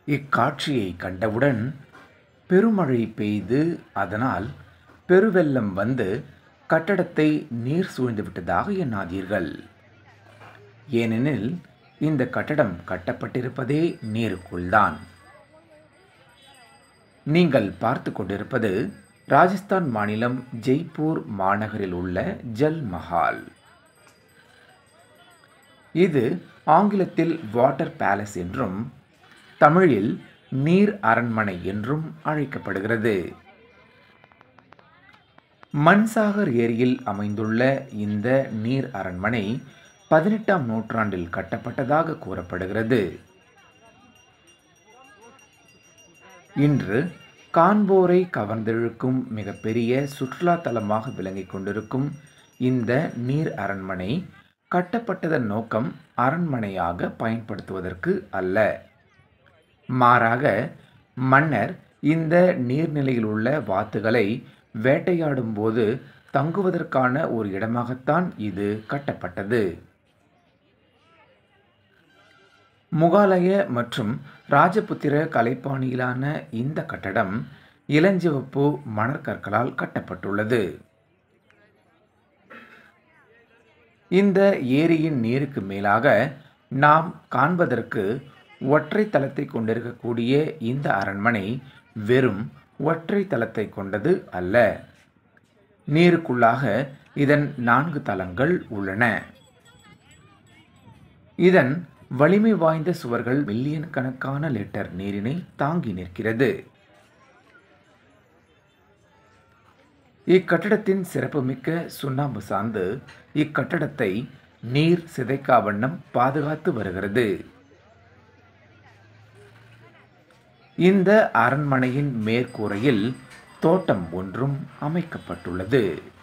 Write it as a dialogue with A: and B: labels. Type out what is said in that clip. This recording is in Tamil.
A: இக்காட்சியை கண்டவுடன் பெருமழை பெய்து அதனால் பெருவெள்ளம் வந்து கட்டடத்தை நீர் சூழ்ந்து விட்டதாக எண்ணாதீர்கள் ஏனெனில் இந்த கட்டடம் கட்டப்பட்டிருப்பதே நீருக்குள்தான் நீங்கள் பார்த்து கொண்டிருப்பது ராஜஸ்தான் மாநிலம் ஜெய்ப்பூர் மாநகரில் உள்ள ஜல் மஹால் இது ஆங்கிலத்தில் வாட்டர் பேலஸ் என்றும் தமிழில் நீர் அரண்மனை என்றும் அழைக்கப்படுகிறது மன்சாகர் ஏரியில் அமைந்துள்ள இந்த நீர் அரண்மனை பதினெட்டாம் நூற்றாண்டில் கட்டப்பட்டதாக கூறப்படுகிறது இன்று காண்போரை கவர்ந்தெழுக்கும் மிகப்பெரிய சுற்றுலா தலமாக விளங்கிக் கொண்டிருக்கும் இந்த நீர் அரண்மனை கட்டப்பட்டதன் நோக்கம் அரண்மனையாக பயன்படுத்துவதற்கு அல்ல மாறாக மன்னர் இந்த நீர்நிலையில் உள்ள வாத்துகளை வேட்டையாடும் போது தங்குவதற்கான ஒரு இடமாகத்தான் இது கட்டப்பட்டது முகாலய மற்றும் ராஜபுத்திர கலைப்பாணியிலான இந்த கட்டடம் இளஞ்சிவப்பு மணற்கற்களால் கட்டப்பட்டுள்ளது இந்த ஏரியின் நீருக்கு மேலாக நாம் காண்பதற்கு ஒற்றை தளத்தை கொண்டிருக்கக்கூடிய இந்த அரண்மனை வெறும் ஒற்றை தளத்தை கொண்டது அல்ல நீருக்குள்ளாக இதன் நான்கு தளங்கள் உள்ளன இதன் வலிமை வாய்ந்த சுவர்கள் மில்லியன் கணக்கான லிட்டர் நீரினை தாங்கி நிற்கிறது இக்கட்டடத்தின் சிறப்புமிக்க சுண்ணாம்பு சார்ந்து இக்கட்டடத்தை நீர் சிதைக்கா வண்ணம் பாதுகாத்து வருகிறது இந்த அரண்மனையின் மேற்கூரையில் தோட்டம் ஒன்றும் அமைக்கப்பட்டுள்ளது